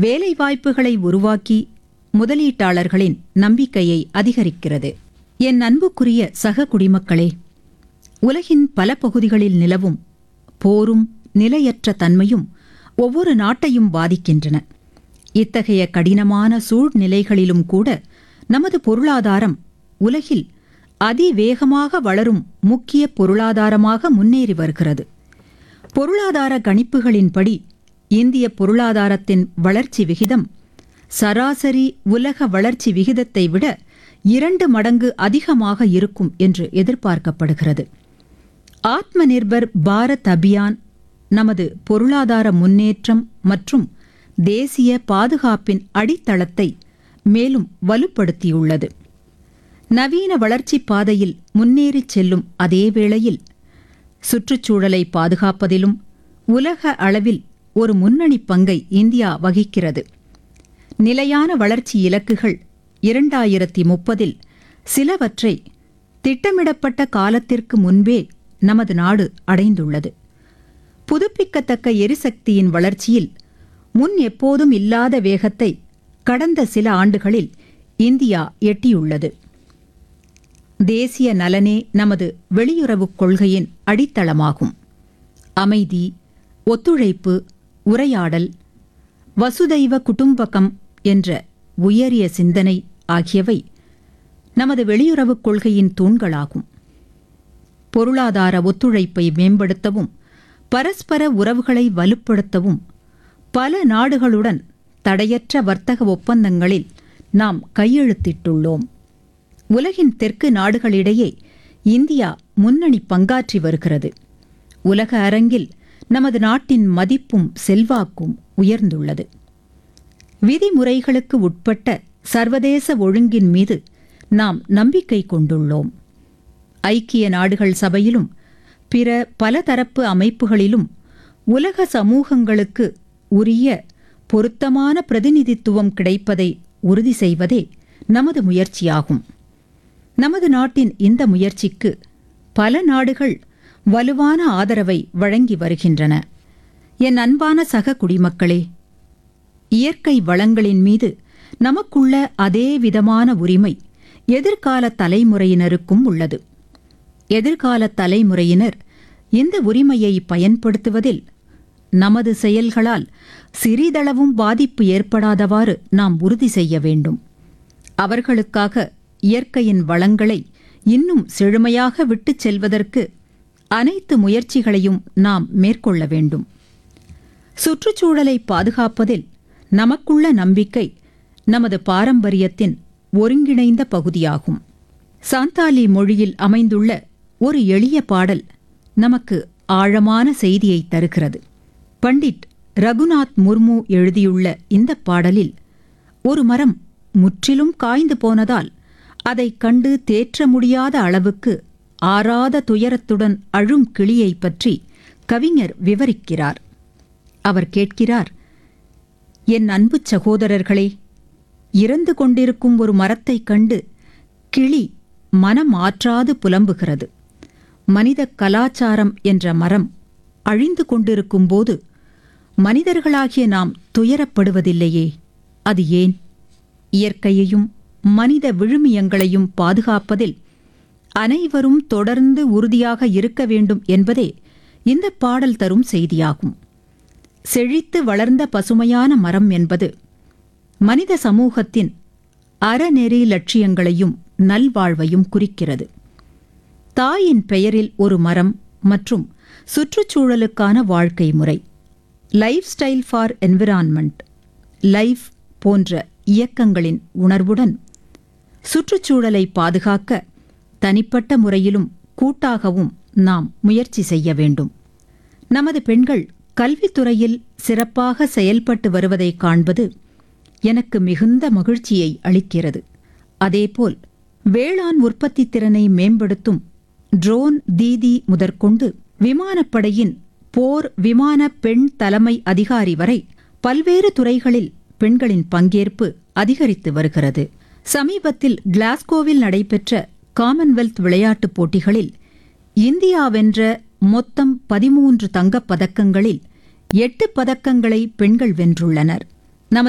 வேலைவாய்ப்புகளை உருவாக்கி முதலீட்டாளர்களின் நம்பிக்கையை அதிகரிக்கிறது என் அன்புக்குரிய சக குடிமக்களே உலகின் பல பகுதிகளில் நிலவும் போரும் நிலையற்ற தன்மையும் ஒவ்வொரு நாட்டையும் பாதிக்கின்றன இத்தகைய கடினமான சூழ்நிலைகளிலும் கூட நமது பொருளாதாரம் உலகில் அதிவேகமாக வளரும் முக்கிய பொருளாதாரமாக முன்னேறி வருகிறது பொருளாதார கணிப்புகளின்படி இந்திய பொருளாதாரத்தின் வளர்ச்சி விகிதம் சராசரி உலக வளர்ச்சி விகிதத்தை விட இரண்டு மடங்கு அதிகமாக இருக்கும் என்று எதிர்பார்க்கப்படுகிறது ஆத்ம நிர்பர் பாரத் அபியான் நமது பொருளாதார முன்னேற்றம் மற்றும் தேசிய பாதுகாப்பின் அடித்தளத்தை மேலும் வலுப்படுத்தியுள்ளது நவீன வளர்ச்சிப் பாதையில் முன்னேறிச் செல்லும் அதே வேளையில் சுற்றுச்சூழலை பாதுகாப்பதிலும் உலக அளவில் ஒரு முன்னணி பங்கை இந்தியா வகிக்கிறது நிலையான வளர்ச்சி இலக்குகள் இரண்டாயிரத்தி முப்பதில் சிலவற்றை திட்டமிடப்பட்ட காலத்திற்கு முன்பே நமது நாடு அடைந்துள்ளது புதுப்பிக்கத்தக்க எரிசக்தியின் வளர்ச்சியில் முன் எப்போதும் இல்லாத வேகத்தை கடந்த சில ஆண்டுகளில் இந்தியா எட்டியுள்ளது தேசிய நலனே நமது வெளியுறவுக் கொள்கையின் அடித்தளமாகும் அமைதி ஒத்துழைப்பு உரையாடல் வசுதைவ குடும்பகம் என்ற உயரிய சிந்தனை ஆகியவை நமது வெளியுறவுக் கொள்கையின் தூண்களாகும் பொருளாதார ஒத்துழைப்பை மேம்படுத்தவும் பரஸ்பர உறவுகளை வலுப்படுத்தவும் பல நாடுகளுடன் தடையற்ற வர்த்தக ஒப்பந்தங்களில் நாம் கையெழுத்திட்டுள்ளோம் உலகின் தெற்கு நாடுகளிடையே இந்தியா முன்னணி பங்காற்றி வருகிறது உலக அரங்கில் நமது நாட்டின் மதிப்பும் செல்வாக்கும் உயர்ந்துள்ளது விதிமுறைகளுக்கு உட்பட்ட சர்வதேச ஒழுங்கின் மீது நாம் நம்பிக்கை கொண்டுள்ளோம் ஐக்கிய நாடுகள் சபையிலும் பிற பலதரப்பு அமைப்புகளிலும் உலக சமூகங்களுக்கு உரிய பொருத்தமான பிரதிநிதித்துவம் கிடைப்பதை உறுதி செய்வதே நமது முயற்சியாகும் நமது நாட்டின் இந்த முயற்சிக்கு பல நாடுகள் வலுவான ஆதரவை வழங்கி வருகின்றன என் அன்பான சக குடிமக்களே இயற்கை வளங்களின் மீது நமக்குள்ள அதே விதமான உரிமை எதிர்கால தலைமுறையினருக்கும் உள்ளது எதிர்கால தலைமுறையினர் இந்த உரிமையை பயன்படுத்துவதில் நமது செயல்களால் சிறிதளவும் பாதிப்பு ஏற்படாதவாறு நாம் உறுதி செய்ய வேண்டும் அவர்களுக்காக இயற்கையின் வளங்களை இன்னும் செழுமையாக விட்டுச் செல்வதற்கு அனைத்து முயற்சிகளையும் நாம் மேற்கொள்ள வேண்டும் சுற்றுச்சூழலை பாதுகாப்பதில் நமக்குள்ள நம்பிக்கை நமது பாரம்பரியத்தின் ஒருங்கிணைந்த பகுதியாகும் சாந்தாலி மொழியில் அமைந்துள்ள ஒரு எளிய பாடல் நமக்கு ஆழமான செய்தியை தருகிறது பண்டிட் ரகுநாத் முர்மு எழுதியுள்ள இந்த பாடலில் ஒரு மரம் முற்றிலும் காய்ந்து போனதால் அதைக் கண்டு தேற்ற முடியாத அளவுக்கு ஆறாத துயரத்துடன் அழும் கிளியைப் பற்றி கவிஞர் விவரிக்கிறார் அவர் கேட்கிறார் என் அன்பு சகோதரர்களே இறந்து கொண்டிருக்கும் ஒரு மரத்தைக் கண்டு கிளி மனம் ஆற்றாது புலம்புகிறது மனித கலாச்சாரம் என்ற மரம் அழிந்து கொண்டிருக்கும்போது மனிதர்களாகிய நாம் துயரப்படுவதில்லையே அது ஏன் இயற்கையையும் மனித விழுமியங்களையும் பாதுகாப்பதில் அனைவரும் தொடர்ந்து உறுதியாக இருக்க வேண்டும் என்பதே இந்த பாடல் தரும் செய்தியாகும் செழித்து வளர்ந்த பசுமையான மரம் என்பது மனித சமூகத்தின் அறநெறி லட்சியங்களையும் நல்வாழ்வையும் குறிக்கிறது தாயின் பெயரில் ஒரு மரம் மற்றும் சுற்றுச்சூழலுக்கான வாழ்க்கை முறை life style for environment life போன்ற இயக்கங்களின் உணர்வுடன் சுற்றுச்சூழலை பாதுகாக்க தனிப்பட்ட முறையிலும் கூட்டாகவும் நாம் முயற்சி செய்ய வேண்டும் நமது பெண்கள் கல்வித்துறையில் சிறப்பாக செயல்பட்டு வருவதை காண்பது எனக்கு மிகுந்த மகிழ்ச்சியை அளிக்கிறது அதேபோல் வேளாண் உற்பத்தி திறனை மேம்படுத்தும் ட்ரோன் தீதி முதற்கொண்டு விமானப்படையின் போர் விமான பெண் தலைமை அதிகாரி வரை பல்வேறு துறைகளில் பெண்களின் பங்கேற்பு அதிகரித்து வருகிறது சமீபத்தில் கிளாஸ்கோவில் நடைபெற்ற காமன்வெல்த் விளையாட்டுப் போட்டிகளில் இந்தியா வென்ற மொத்தம் பதிமூன்று தங்கப் பதக்கங்களில் எட்டு பதக்கங்களை பெண்கள் வென்றுள்ளனர்